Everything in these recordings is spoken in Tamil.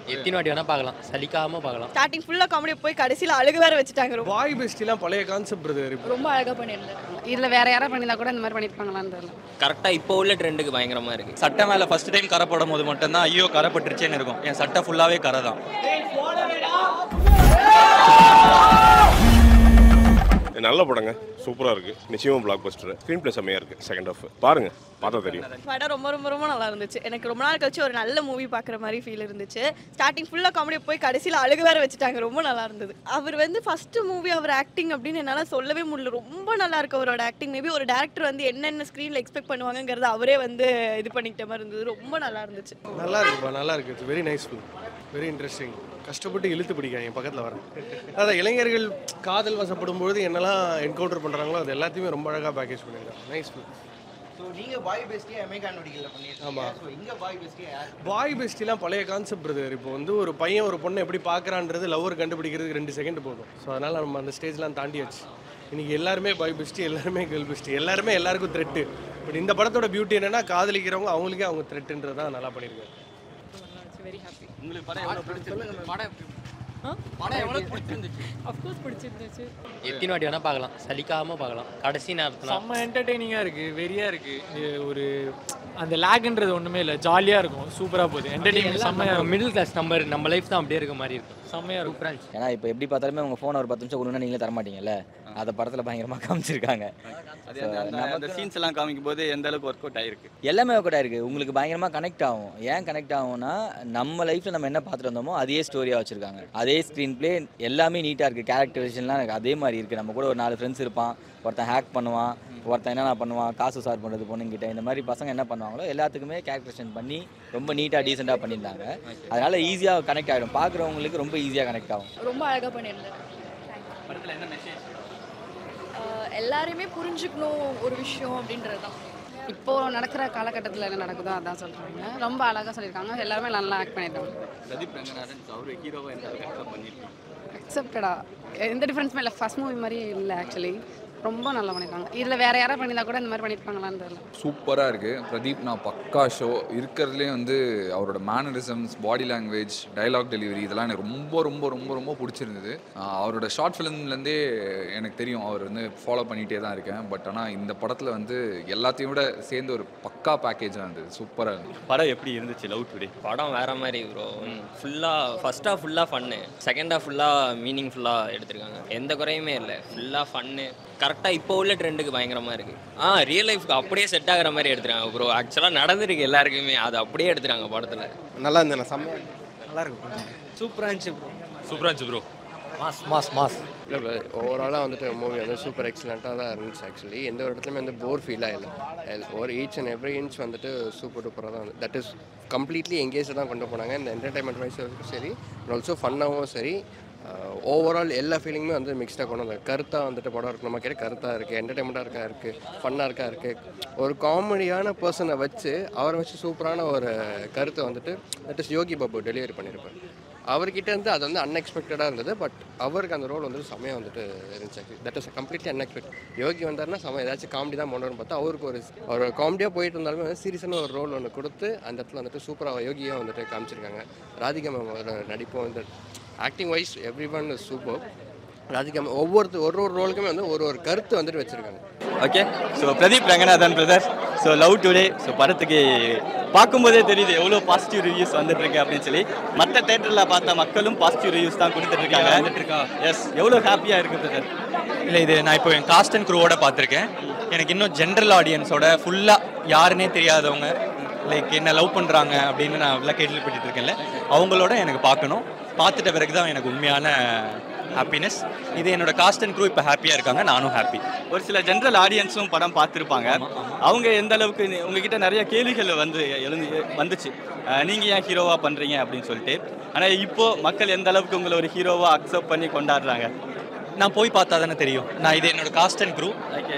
எத்தனை வாட்டி வேணால் பார்க்கலாம் சலிக்காமல் பார்க்கலாம் ஸ்டார்டிங் ஃபுல்லாக காமெடி போய் கடைசியில் அழுகு வேற வச்சுட்டாங்க ரொம்ப பாய் பெஸ்டிலாம் பழைய கான்செப்ட் பிரதர் இப்போ ரொம்ப அழகாக பண்ணியிருந்தாங்க இதில் வேற யாராவது பண்ணியிருந்தா கூட இந்த மாதிரி பண்ணியிருப்பாங்களான்னு தெரியல கரெக்டாக இப்போ உள்ள ட்ரெண்டுக்கு பயங்கரமாக இருக்குது சட்டை மேலே ஃபர்ஸ்ட் டைம் கரை போடும் போது மட்டும்தான் ஐயோ கரை பட்டுருச்சேன்னு இருக்கும் என் சட்டை ஃபுல்லாகவே கரை தான் நல்ல படங்க சூப்பராக இருக்குது நிச்சயமாக பிளாக் பஸ்டர் ஸ்க்ரீன் ப்ளே செம்மையாக இருக்குது செகண்ட் ஹாஃப் பாருங்க பார்த்தா தெரியும் படம் ரொம்ப ரொம்ப ரொம்ப நல்லா இருந்துச்சு எனக்கு ரொம்ப நாள் கழிச்சு ஒரு நல்ல மூவி பார்க்குற மாதிரி ஃபீல் இருந்துச்சு ஸ்டார்டிங் ஃபுல்லாக காமெடி போய் கடைசியில் அழுகு வேற வச்சுட்டாங்க ரொம்ப நல்லா இருந்தது அவர் வந்து ஃபர்ஸ்ட் மூவி அவர் ஆக்டிங் அப்படின்னு என்னால் சொல்லவே முடியல ரொம்ப நல்லா இருக்கு அவரோட ஆக்டிங் மேபி ஒரு டேரக்டர் வந்து என்னென்ன ஸ்க்ரீனில் எக்ஸ்பெக்ட் பண்ணுவாங்கங்கிறது அவரே வந்து இது பண்ணிக்கிட்ட மாதிரி இருந்தது ரொம்ப நல்லா இருந்துச்சு நல்லா இருக்குப்பா நல்லா இருக்கு it's very nice film very interesting கஷ்டப்பட்டு இழுத்து பிடிக்காங்க என் பக்கத்தில் வரேன் அதான் இளைஞர்கள் காதல் வசப்படும் பொழுது என்னெல்லாம் என்கவுண்டர் பண்ணுறாங்களோ அது எல்லாத்தையுமே ரொம்ப அழகாக பேக்கேஜ் பண்ணியிருக்காங்க நைஸ் ஃபிலிம் ஸோ நீங்கள் பாய் பெஸ்டியே அமெரிக்கான் நடிகரில் பண்ணியிருக்கீங்க ஆமா. ஸோ இங்கே பாய் பெஸ்டியே யார் பாய் பெஸ்டிலாம் பழைய கான்செப்ட் பிரதர் இப்போ வந்து ஒரு பையன் ஒரு பொண்ணை எப்படி பார்க்குறான்றது லவ்வர் கண்டுபிடிக்கிறதுக்கு ரெண்டு செகண்ட் போதும் ஸோ அதனால் நம்ம அந்த ஸ்டேஜ்லாம் தாண்டியாச்சு இன்னைக்கு எல்லாருமே பாய் பெஸ்டி எல்லாருமே கேர்ள் பெஸ்டி எல்லாருமே எல்லாருக்கும் த்ரெட்டு பட் இந்த படத்தோட பியூட்டி என்னன்னா காதலிக்கிறவங்க அவங்களுக்கே அவங்க த்ரெட்டுன்றது தான் நல்லா பண்ணியிருக்காங்க உங்களுக்கு படம் எவ்வளோ பிடிச்சிருக்கு படம் எவ்வளோ பிடிச்சிருந்துச்சு அஃப்கோர்ஸ் பிடிச்சிருந்துச்சு எத்தனை வாட்டி வேணால் பார்க்கலாம் சலிக்காமல் பார்க்கலாம் கடைசி நேரத்தில் செம்ம என்டர்டெய்னிங்காக இருக்குது வெறியாக இருக்குது ஒரு அந்த லேக்ன்றது ஒன்றுமே இல்லை ஜாலியாக இருக்கும் சூப்பராக போகுது என்டர்டெய்னிங் செம்மையாக இருக்கும் மிடில் கிளாஸ் நம்பர் நம்ம லைஃப் தான் அப்படியே இருக்க மாதிரி இருக்கும் செம்மையாக இருக்கும் சூப்பராக இருந்துச்சு ஏன்னா இப்போ எப்படி பார்த்தாலுமே உங்கள் ஃபோனை ஒரு பத்து நிமிஷம் கொடுங்கன்னா நீங்களே தர மாட்டீங்கல்ல அதை படத்தில் பயங்கரமாக காமிச்சிருக்காங்க அது அந்த- அந்த அந்த சீன்ஸ் எல்லாம் காமிக்கும் போது எந்த அளவுக்கு ஒர்க் அவுட் ஆயிருக்கு எல்லாமே கூட இருக்குது உங்களுக்கு பயங்கரமாக கனெக்ட் ஆகும் ஏன் கனெக்ட் ஆகும்னா நம்ம லைஃப்பில் நம்ம என்ன பார்த்துட்டு வந்தோமோ அதே ஸ்டோரியாக வச்சுருக்காங்க அதே ஸ்க்ரீன் ப்ளே எல்லாமே நீட்டாக இருக்குது கேரக்டரைசேஷன்லாம் எனக்கு அதே மாதிரி இருக்குது நம்ம கூட ஒரு நாலு ஃப்ரெண்ட்ஸ் இருப்பான் ஒருத்தன் ஹேக் பண்ணுவான் ஒருத்தன் என்னென்ன பண்ணுவான் காசு சார் பண்ணுறது பொண்ணுங்கிட்ட இந்த மாதிரி பசங்க என்ன பண்ணுவாங்களோ எல்லாத்துக்குமே கேரக்டரேஷன் பண்ணி ரொம்ப நீட்டாக டீசெண்டாக பண்ணியிருந்தாங்க அதனால் ஈஸியாக கனெக்ட் ஆகிடும் பார்க்குறவங்களுக்கு ரொம்ப ஈஸியாக கனெக்ட் ஆகும் ரொம்ப அழகாக பண்ணியிருந்தாங்க படத்தில் என்ன மெசேஜ் எல்லாரையுமே புரிஞ்சுக்கணும் ஒரு விஷயம் அப்படின்றது தான் இப்போ நடக்கிற காலகட்டத்தில் என்ன நடக்குதோ அதான் சொல்கிறாங்க ரொம்ப அழகாக சொல்லியிருக்காங்க எல்லாருமே நல்லா ஆக்ட் பண்ணியிருக்காங்க பிரதீப் ரங்கநாதன் அவர் ஹீரோவை எந்த அளவுக்கு accept பண்ணியிருக்காங்க அக்செப்டடா எந்த டிஃப்ரென்ஸுமே இல்லை ஃபர்ஸ்ட் மூவி மாதிரி இல்லை ஆக்சுவலி ரொம்ப நல்லா பண்ணியிருக்காங்க இதில் வேற யாராவது பண்ணியிருந்தா கூட இந்த மாதிரி பண்ணியிருப்பாங்களான்னு தெரியல சூப்பராக இருக்குது பிரதீப் நான் பக்கா ஷோ இருக்கிறதுலே வந்து அவரோட mannerisms body language dialogue delivery இதெல்லாம் எனக்கு ரொம்ப ரொம்ப ரொம்ப ரொம்ப பிடிச்சிருந்தது ஆஹ் அவரோட ஷார்ட் ஃபிலிம்லேருந்தே எனக்கு தெரியும் அவர் வந்து ஃபாலோ பண்ணிகிட்டே தான் இருக்கேன் பட் ஆனால் இந்த படத்தில் வந்து எல்லாத்தையும் விட சேர்ந்து ஒரு பக்கா பேக்கேஜாக இருந்தது சூப்பராக இருந்தது படம் எப்படி இருந்துச்சு லவ் டுடே படம் வேற மாதிரி ப்ரோ ஃபுல்லாக ஃபர்ஸ்ட் ஹாஃப் ஃபுல்லாக ஃபன்னு செகண்ட் ஹாஃப் ஃபுல்லாக மீனிங்ஃபுல்லாக எடுத்திருக்காங்க எந்த குறையுமே இல்லை ஃபுல்லாக ஃபன்னு கரெக்டாக இப்போ உள்ள ட்ரெண்டுக்கு பயங்கரமாக இருக்குது ஆ ரியல் லைஃப்க்கு அப்படியே செட் ஆகுற மாதிரி எடுத்துருக்காங்க ப்ரோ ஆக்சுவலாக நடந்திருக்கு எல்லாருக்குமே அது அப்படியே எடுத்துறாங்க படத்தில் நல்லா இருந்தேன் செம்மையாக நல்லா இருக்கும் சூப்பராக இருந்துச்சு சூப்பராக இருந்துச்சு ப்ரோ மாஸ் மாஸ் மாஸ் இல்லை ஓவராலாக வந்துட்டு மூவி வந்து சூப்பர் எக்ஸலண்ட்டாக தான் இருந்துச்சு ஆக்சுவலி எந்த ஒரு இடத்துலையுமே வந்து போர் ஃபீலாக இல்லை ஒரு ஈச் அண்ட் எவ்ரி இன்ச் வந்துட்டு சூப்பர் டூப்பராக தான் வந்து தட் இஸ் கம்ப்ளீட்லி எங்கேஜ் தான் கொண்டு போனாங்க இந்த என்டர்டைன்மெண்ட் வைஸ் சரி ஆல்சோ ஃபன்னாகவும் சரி ஓவரால் எல்லா ஃபீலிங்குமே வந்து மிக்ஸ்டாக கொண்டு வந்தாங்க கருத்தாக வந்துட்டு படம் இருக்கு நம்ம கேட்ட கருத்தாக இருக்குது என்டர்டைன்மெண்ட்டாக இருக்கா இருக்குது ஃபன்னாக இருக்கா இருக்குது ஒரு காமெடியான பர்சனை வச்சு அவரை வச்சு சூப்பரான ஒரு கருத்தை வந்துட்டு that is Yogi Babu delivery பண்ணியிருப்பார் அவர்கிட்ட இருந்து அது வந்து அன்எக்ஸ்பெக்டடாக இருந்தது பட் அவருக்கு அந்த ரோல் வந்து செமையாக வந்துட்டு இருந்துச்சு that is completely unexpect Yogi வந்தாருன்னா செம ஏதாச்சும் காமெடி தான் பண்ணுவார்னு பார்த்தா அவருக்கு ஒரு ஒரு காமெடியாக போயிட்டு இருந்தாலுமே வந்து சீரியஸான ஒரு ரோல் ஒன்று கொடுத்து அந்த இடத்துல வந்துட்டு சூப்பராக யோகியாக வந்துட்டு காமிச்சிருக்காங்க ராதிகா மேம் நடிப்பும் வந்து acting wise every one is super Radhika ma'am ஒவ்வொருத்தர் ஒரு ஒரு ரோலுக்குமே வந்து ஒரு ஒரு கருத்து வந்துட்டு வச்சுருக்காங்க okay so Pradeep Ranganathan brother so Love Today so படத்துக்கு பார்க்கும்போதே தெரியுது எவ்வளோ பாசிட்டிவ் ரிவ்யூஸ் வந்துட்டு இருக்கு அப்படின்னு சொல்லி மற்ற தேட்டரில் பார்த்த மக்களும் பாசிட்டிவ் ரிவ்யூஸ் தான் கொடுத்துட்டு இருக்காங்க எஸ் எவ்வளோ ஹாப்பியாக இருக்கு பிரதர் இல்லை இது நான் இப்போ என் காஸ்ட் அண்ட் க்ரூவோட பார்த்துருக்கேன் எனக்கு இன்னும் ஜென்ரல் ஆடியன்ஸோட ஃபுல்லாக யாருன்னே தெரியாதவங்க லைக் என்ன லவ் பண்ணுறாங்க அப்படின்னு நான் எல்லாம் கேள்விப்பட்டு இருக்கேன்ல அவங்களோட எனக்கு பார்க்கணும் பார்த்துட்ட பிறகு தான் எனக்கு உண்மையான ஹாப்பினஸ் இது என்னோட காஸ்ட் அண்ட் க்ரூ இப்போ ஹாப்பியாக இருக்காங்க நானும் ஹாப்பி ஒரு சில ஜென்ரல் ஆடியன்ஸும் படம் பார்த்துருப்பாங்க அவங்க எந்த அளவுக்கு நீ- உங்ககிட்ட நிறைய கேள்விகள் வந்து எழுந்து வந்துச்சு அஹ் நீங்க ஏன் ஹீரோவா பண்றீங்க அப்படின்னு சொல்லிட்டு ஆனா இப்போ மக்கள் எந்த அளவுக்கு உங்களை ஒரு ஹீரோவா அக்செப்ட் பண்ணி கொண்டாடுறாங்க நான் போய் பார்த்தா தானே தெரியும் நான் இது என்னோட காஸ்ட் அண்ட் க்ரூ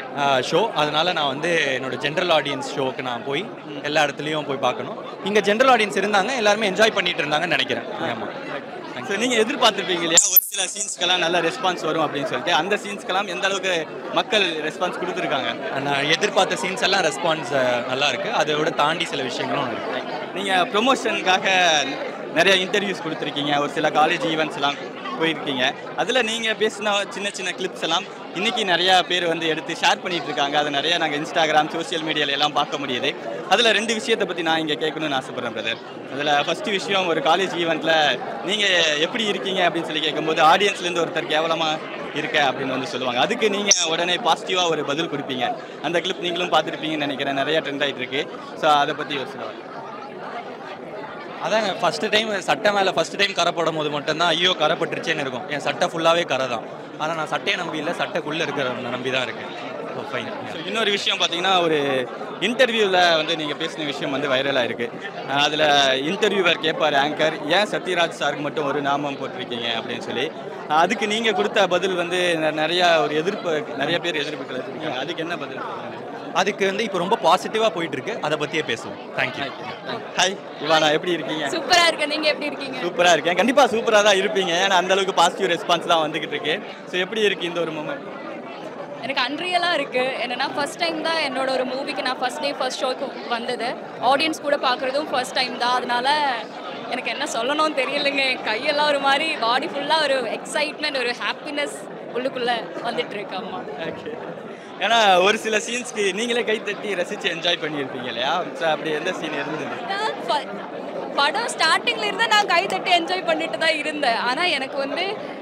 ஷோ அதனால நான் வந்து என்னோட ஜென்ரல் ஆடியன்ஸ் ஷோக்கு நான் போய் எல்லா இடத்துலையும் போய் பார்க்கணும் இங்கே ஜென்ரல் ஆடியன்ஸ் இருந்தாங்க எல்லாருமே என்ஜாய் பண்ணிட்டு இருந்தாங்கன்னு நினைக்கிறேன் ஆமாம் ஸோ நீங்க எதிர்பார்த்துருப்பீங்க இல்லையா ஒரு சில சீன்ஸ்க்கெல்லாம் நல்ல ரெஸ்பான்ஸ் வரும் அப்படின்னு சொல்லிட்டு அந்த சீன்ஸ்க்கெல்லாம் எந்த அளவுக்கு மக்கள் ரெஸ்பான்ஸ் கொடுத்துருக்காங்க நான் எதிர்பார்த்த சீன்ஸ் எல்லாம் ரெஸ்பான்ஸ் நல்லா இருக்கு அதை விட தாண்டி சில விஷயங்களும் இருக்கு நீங்க ப்ரொமோஷனுக்காக நிறைய இன்டர்வியூஸ் கொடுத்துருக்கீங்க ஒரு சில காலேஜ் ஈவெண்ட்ஸ்லாம் போயிருக்கீங்க அதில் நீங்கள் பேசின சின்ன சின்ன கிளிப்ஸ் எல்லாம் இன்னைக்கு நிறையா பேர் வந்து எடுத்து ஷேர் பண்ணிட்டு இருக்காங்க அது நிறைய நாங்கள் இன்ஸ்டாகிராம் சோஷியல் மீடியால எல்லாம் பார்க்க முடியுது அதில் ரெண்டு விஷயத்தை பற்றி நான் இங்கே கேட்கணும்னு ஆசைப்பட்றேன் பிரதர் அதில் ஃபஸ்ட்டு விஷயம் ஒரு காலேஜ் ஈவெண்ட்டில் நீங்கள் எப்படி இருக்கீங்க அப்படின்னு சொல்லி கேட்கும்போது ஆடியன்ஸ்லேருந்து ஒருத்தர் கேவலமாக இருக்க அப்படின்னு வந்து சொல்லுவாங்க அதுக்கு நீங்கள் உடனே பாசிட்டிவாக ஒரு பதில் கொடுப்பீங்க அந்த கிளிப் நீங்களும் பார்த்துருப்பீங்கன்னு நினைக்கிறேன் நிறைய ட்ரெண்ட் ஆகிட்டு இருக்கு ஸோ அதை பற்றி யோசிச்சு அதாங்க ஃபஸ்ட்டு டைம் சட்டை மேலே ஃபஸ்ட்டு டைம் கரை போடும் போது மட்டும்தான் ஐயோ கரை பட்டுருச்சேன்னு இருக்கும் என் சட்டை ஃபுல்லாகவே கரை தான் ஆனால் நான் சட்டையை நம்பி இல்லை சட்டைக்குள்ளே இருக்கிற நம்பி தான் இருக்கேன் ஃபைன் ஸோ இன்னொரு விஷயம் பார்த்தீங்கன்னா ஒரு இன்டர்வியூவில் வந்து நீங்கள் பேசின விஷயம் வந்து வைரலாக இருக்குது அதில் இன்டர்வியூவர் கேட்பார் ஆங்கர் ஏன் சத்யராஜ் சாருக்கு மட்டும் ஒரு நாமம் போட்டிருக்கீங்க அப்படின்னு சொல்லி அஹ் அதுக்கு நீங்கள் கொடுத்த பதில் வந்து நெ- நிறையா ஒரு எதிர்ப்பு நிறைய பேர் எதிர்ப்பு கிளப்பிருக்கீங்க அதுக்கு என்ன பதில் அதுக்கு வந்து இப்போ ரொம்ப பாசிட்டிவாக போயிட்டு இருக்கு அதை பற்றியே பேசுவோம் தேங்க்யூ ஹாய் இவானா எப்படி இருக்கீங்க சூப்பரா இருக்கு நீங்க எப்படி இருக்கீங்க சூப்பராக இருக்கேன் கண்டிப்பாக சூப்பராக தான் இருப்பீங்க ஏன்னா அந்த அளவுக்கு பாசிட்டிவ் ரெஸ்பான்ஸ் தான் வந்துகிட்டு இருக்கு ஸோ எப்படி இருக்கு இந்த ஒரு மூமெண்ட் எனக்கு அன்ரியலா இருக்கு என்னன்னா ஃபர்ஸ்ட் டைம் தான் என்னோட ஒரு மூவிக்கு நான் ஃபர்ஸ்ட் டே ஃபர்ஸ்ட் ஷோக்கு வந்தது ஆடியன்ஸ் கூட பார்க்குறதும் ஃபர்ஸ்ட் டைம் தான் அதனால எனக்கு என்ன சொல்லணும்னு தெரியலைங்க என் கையெல்லாம் ஒரு மாதிரி பாடி ஃபுல்லாக ஒரு எக்ஸைட்மெண்ட் ஒரு ஹாப்பினஸ் உள்ளுக்குள்ள வந்துட்டு இருக்கு அம்மா ஏன்னா ஒரு சில சீன்ஸ்க்கு நீங்களே கை தட்டி ரசித்து என்ஜாய் பண்ணியிருப்பீங்க இல்லையா ஸோ அப்படி எந்த சீன் இருந்தது நான் ப- படம் ஸ்டார்டிங்ல இருந்து நான் கை தட்டி என்ஜாய் பண்ணிட்டு தான் இருந்தேன் ஆனால் எனக்கு வந்து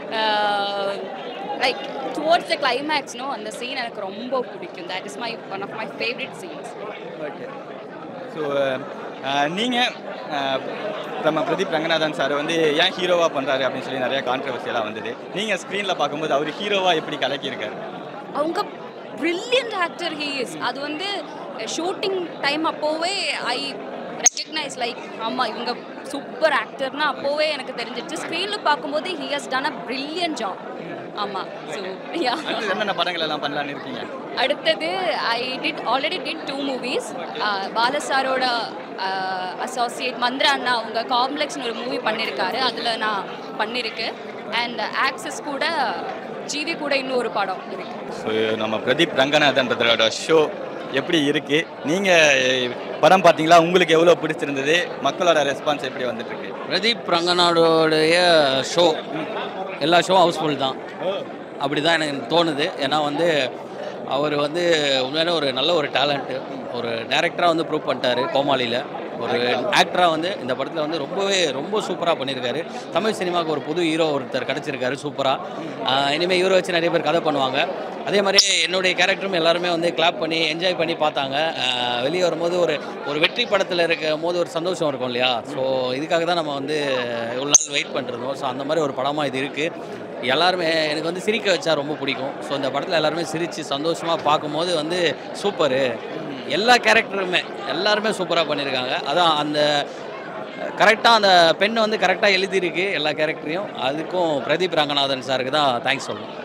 லைக் டுவோர்ட்ஸ் த கிளைமேக்ஸ்னோ அந்த சீன் எனக்கு ரொம்ப பிடிக்கும் that is my one of my favourite scenes okay so நீங்கள் நம்ம பிரதீப் ரங்கநாதன் சார் வந்து ஏன் ஹீரோவாக பண்ணுறாரு அப்படின்னு சொல்லி நிறைய கான்ட்ரவர்சியெல்லாம் வந்தது நீங்கள் ஸ்க்ரீனில் பார்க்கும்போது அவர் ஹீரோவாக எப்படி கலக்கியிருக்காரு அவங்க பிரில்லியன்ட் ஆக்டர் ஹீ இஸ் அது வந்து ஷூட்டிங் டைம் அப்போவே ஐ ரெக்கக்னைஸ் லைக் ஆமாம் இவங்க சூப்பர் ஆக்டர்னா அப்போவே எனக்கு தெரிஞ்சிச்சு ஸ்க்ரீனில் பார்க்கும்போது he has done a brilliant job ஆமாம் ஸோ யா அடுத்து என்னென்ன படங்கள் எல்லாம் பண்ணலான்னு இருக்கீங்க அடுத்தது I did already did two movies பாலசாரோட அசோசியேட் மந்திர அண்ணா அவங்க காம்ப்ளெக்ஸ்னு ஒரு மூவி பண்ணியிருக்காரு அதில் நான் பண்ணியிருக்கேன் அண்ட் ஆக்சஸ் கூட ஜிவி கூட இன்னும் ஒரு படம் இருக்கு ஸோ நம்ம பிரதீப் ரங்கநாதன்றதோட ஷோ எப்படி இருக்கு நீங்கள் படம் பார்த்தீங்களா உங்களுக்கு எவ்வளோ பிடிச்சிருந்தது மக்களோட ரெஸ்பான்ஸ் எப்படி வந்துட்டு இருக்கு பிரதீப் ரங்கநாடோடைய ஷோ எல்லா ஷோ ஹவுஸ்ஃபுல் தான் அப்படி தான் எனக்கு தோணுது ஏன்னா வந்து அவர் வந்து உண்மையான ஒரு நல்ல ஒரு டேலண்ட்டு ஒரு டேரக்டராக வந்து ப்ரூவ் பண்ணிட்டாரு கோமாளியில் ஒரு ஆக்டராக வந்து இந்த படத்தில் வந்து ரொம்பவே ரொம்ப சூப்பராக பண்ணியிருக்காரு தமிழ் சினிமாவுக்கு ஒரு புது ஹீரோ ஒருத்தர் கிடச்சிருக்காரு சூப்பராக இனிமேல் ஹீரோ வச்சு நிறைய பேர் கதை பண்ணுவாங்க அதே மாதிரி என்னுடைய கேரக்டரும் எல்லாருமே வந்து கிளாப் பண்ணி என்ஜாய் பண்ணி பார்த்தாங்க ஆஹ் வெளியே வரும்போது ஒரு ஒரு வெற்றி படத்தில் இருக்கும் போது ஒரு சந்தோஷம் இருக்கும் இல்லையா ஸோ இதுக்காக தான் நம்ம வந்து இவ்வளோ நாள் வெயிட் பண்ணிருந்தோம் ஸோ அந்த மாதிரி ஒரு படமாக இது இருக்குது எல்லாருமே எனக்கு வந்து சிரிக்க வச்சா ரொம்ப பிடிக்கும் ஸோ இந்த படத்தில் எல்லாருமே சிரித்து சந்தோஷமாக பார்க்கும்போது வந்து சூப்பரு எல்லா கேரக்டருமே எல்லாருமே சூப்பராக பண்ணியிருக்காங்க அதான் அந்த கரெக்டாக அந்த பெண் வந்து கரெக்டாக எழுதியிருக்கு எல்லா கேரக்டரையும் அதுக்கும் பிரதீப் ரங்கநாதன் சாருக்கு தான் தேங்க்ஸ் சொல்லணும்